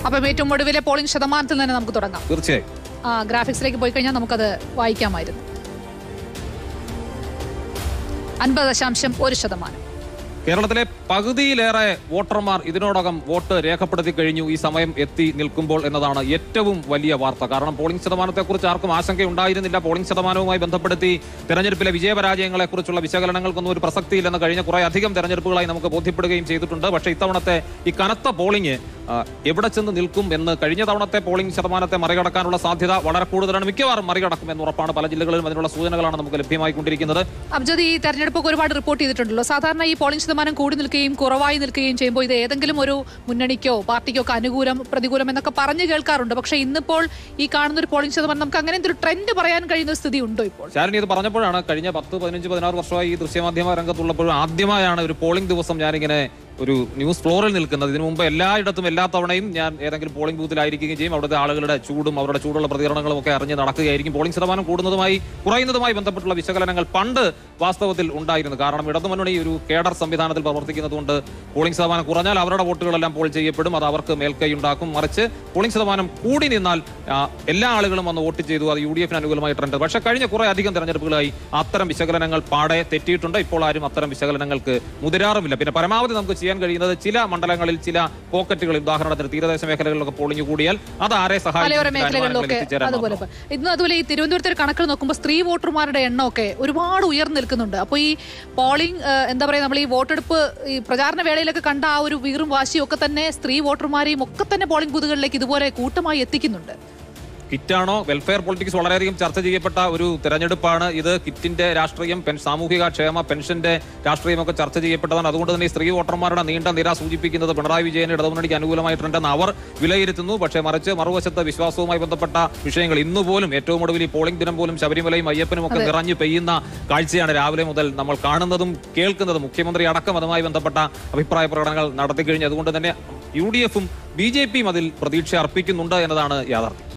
അപ്പം ഏറ്റവും ഒടുവിലെ പോളിംഗ് ശതമാനത്തിൽ തന്നെ നമുക്ക് തുടങ്ങാം തീർച്ചയായും ആ ഗ്രാഫിക്സിലേക്ക് പോയി കഴിഞ്ഞാൽ നമുക്കത് വായിക്കാമായിരുന്നു അൻപത് ദശാംശം ഒരു ശതമാനം കേരളത്തിലെ പകുതിയിലേറെ വോട്ടർമാർ ഇതിനോടകം വോട്ട് രേഖപ്പെടുത്തി കഴിഞ്ഞു ഈ സമയം എത്തി നിൽക്കുമ്പോൾ എന്നതാണ് ഏറ്റവും വലിയ വാർത്ത കാരണം പോളിംഗ് ശതമാനത്തെക്കുറിച്ച് ആർക്കും ആശങ്കയുണ്ടായിരുന്നില്ല പോളിംഗ് ശതമാനവുമായി ബന്ധപ്പെടുത്തി തെരഞ്ഞെടുപ്പിലെ വിജയപരാജയങ്ങളെക്കുറിച്ചുള്ള വിശകലനങ്ങൾക്കൊന്നും ഒരു പ്രസക്തിയില്ലെന്ന് കഴിഞ്ഞ കുറെ അധികം തെരഞ്ഞെടുപ്പുകളായി നമുക്ക് ബോധ്യപ്പെടുകയും ചെയ്തിട്ടുണ്ട് പക്ഷേ ഇത്തവണത്തെ ഈ കനത്ത പോളിംഗ് ആ, എവിടെ ചെന്ന് നിൽക്കും എന്ന് കഴിഞ്ഞ തവണത്തെ പോളിംഗ് ശതമാനത്തെ മറികടക്കാനുള്ള സാധ്യത വളരെ കൂടുതലാണ് മിക്കവാറും മറികടക്കും എന്ന് ഉറപ്പാണ് പല ജില്ലകളിലും അതിനുള്ള സൂചനകളാണ് നമുക്ക് ലഭ്യമായിക്കൊണ്ടിരിക്കുന്നത് അബ്ജദ് ഈ തെരഞ്ഞെടുപ്പൊക്കെ ഒരുപാട് റിപ്പോർട്ട് ചെയ്തിട്ടുണ്ടല്ലോ സാധാരണ ഈ പോളിംഗ് ശതമാനം കൂടി നിൽക്കുകയും കുറവായി നിൽക്കുകയും ചെയ്യുമ്പോൾ ഇത് ഏതെങ്കിലും ഒരു മുന്നണിക്കോ പാർട്ടിക്കോ ഒക്കെ അനുകൂലം പ്രതികൂലം എന്നൊക്കെ പറഞ്ഞു കേൾക്കാറുണ്ട് പക്ഷേ ഇന്നിപ്പോൾ ഈ കാണുന്ന ഒരു പോളിംഗ് ശതമാനം നമുക്ക് അങ്ങനെ ഒരു ട്രെൻഡ് പറയാൻ കഴിയുന്ന ഒരു സ്ഥിതി ഉണ്ടോ ഇപ്പോൾ ശാലിനി ഇത് പറഞ്ഞപ്പോഴാണ് കഴിഞ്ഞ പത്ത് പതിനഞ്ച് പതിനാറ് വർഷമായി ഈ ദൃശ്യമാധ്യമ രംഗത്തുള്ളപ്പോഴും ആദ്യമായാണ് ഒരു പോളിംഗ് ദിവസം ഞാനിങ്ങനെ ഒരു ന്യൂസ് ഫ്ലോറിൽ നിൽക്കുന്നത് ഇതിനു മുമ്പ് എല്ലായിടത്തും എല്ലാ തവണയും ഞാൻ ഏതെങ്കിലും പോളിംഗ് ബൂത്തിലായിരിക്കുകയും ചെയ്യും അവിടുത്തെ ആളുകളുടെ ചൂടും അവരുടെ ചൂടുള്ള പ്രതികരണങ്ങളും ഒക്കെ അറിഞ്ഞ് നടക്കുകയായിരിക്കും പോളിംഗ് ശതമാനം കൂടുന്നതുമായി കുറയുന്നതുമായി ബന്ധപ്പെട്ടുള്ള വിശകലനങ്ങൾ പണ്ട് വാസ്തവത്തിൽ ഉണ്ടായിരുന്നു കാരണം ഇടതുമുന്നണി ഒരു കേഡർ സംവിധാനത്തിൽ പ്രവർത്തിക്കുന്നതുകൊണ്ട് പോളിംഗ് ശതമാനം കുറഞ്ഞാൽ അവരുടെ വോട്ടുകളെല്ലാം പോൾ ചെയ്യപ്പെടും അത് അവർക്ക് മേൽക്കൈ ഉണ്ടാക്കും മറിച്ച് പോളിംഗ് ശതമാനം കൂടി നിന്നാൽ ആ, എല്ലാ ആളുകളും വന്ന് വോട്ട് ചെയ്തു അത് യു ഡി എഫിന് അനുകൂലമായ ട്രെൻഡ് പക്ഷേ കഴിഞ്ഞ കുറെ അധികം തെരഞ്ഞെടുപ്പുകളായി അത്തരം വിശകലനങ്ങൾ പാടെ തെറ്റിയിട്ടുണ്ട് ഇപ്പോൾ ആരും അത്തരം വിശകലനങ്ങൾക്ക് മുതിരാറുമില്ല പിന്നെ പരമാവധി നമുക്ക് ചെയ്യാൻ കഴിയുന്നത് ചില മണ്ഡലങ്ങളിൽ ചില പോക്കറ്റുകളിൽ ഉദാഹരണത്തിന് തീരദേശ മേഖലകളിലൊക്കെ പോളിംഗ് കൂടിയാൽ അത് ആരെ മലയോര സഹായിക്കും മേഖലകളിലൊക്കെ എത്തിച്ചേരാൻ അതുപോലെ മാത്രം. ഇപ്പൊ ഇന്ന് അതുപോലെ ഈ തിരുവനന്തപുരത്തെ ഒരു കണക്കുകൾ നോക്കുമ്പോൾ സ്ത്രീ വോട്ടർമാരുടെ എണ്ണമൊക്കെ ഒരുപാട് ഉയർന്നു നിൽക്കുന്നുണ്ട് അപ്പോൾ ഈ പോളിംഗ് ഏഹ്, എന്താ പറയുക നമ്മൾ ഈ വോട്ടെടുപ്പ് ഈ പ്രചാരണ വേളയിലൊക്കെ കണ്ട ആ ഒരു വീറും വാശിയും ഒക്കെ തന്നെ സ്ത്രീ വോട്ടർമാരെയും ഒക്കെ തന്നെ പോളിംഗ് ബൂത്തുകളിലേക്ക് ഇതുപോലെ കൂട്ടമായി എത്തിക്കുന്നുണ്ട് കിറ്റാണോ വെൽഫെയർ പൊളിറ്റിക്സ് വളരെയധികം ചർച്ച ചെയ്യപ്പെട്ട ഒരു തെരഞ്ഞെടുപ്പാണ് ഇത് കിറ്റിന്റെ രാഷ്ട്രീയം പെൻ സാമൂഹിക ക്ഷേമ പെൻഷന്റെ രാഷ്ട്രീയമൊക്കെ ചർച്ച ചെയ്യപ്പെട്ടതാണ് അതുകൊണ്ട് തന്നെ ഈ സ്ത്രീ വോട്ടർമാരുടെ നീണ്ട നിര സൂചിപ്പിക്കുന്നത് പിണറായി വിജയൻ ഇടതുമുന്നണിക്ക് അനുകൂലമായിട്ടുണ്ടെന്ന് അവർ വിലയിരുത്തുന്നു പക്ഷേ മറിച്ച് മറുവശത്ത് വിശ്വാസവുമായി ബന്ധപ്പെട്ട വിഷയങ്ങൾ ഇന്ന് പോലും ഏറ്റവും ഒടുവിൽ ഈ പോളിംഗ് ദിനം പോലും ശബരിമലയും അയ്യപ്പനും ഒക്കെ നിറഞ്ഞു പെയ്യുന്ന കാഴ്ചയാണ് രാവിലെ മുതൽ നമ്മൾ കാണുന്നതും കേൾക്കുന്നതും മുഖ്യമന്ത്രി അടക്കം അതുമായി ബന്ധപ്പെട്ട അഭിപ്രായ പ്രകടനങ്ങൾ നടത്തി കഴിഞ്ഞു അതുകൊണ്ട് തന്നെ യു ഡി എഫും ബി ജെ പിയും അതിൽ പ്രതീക്ഷ അർപ്പിക്കുന്നുണ്ട് എന്നതാണ് യാഥാർത്ഥ്യം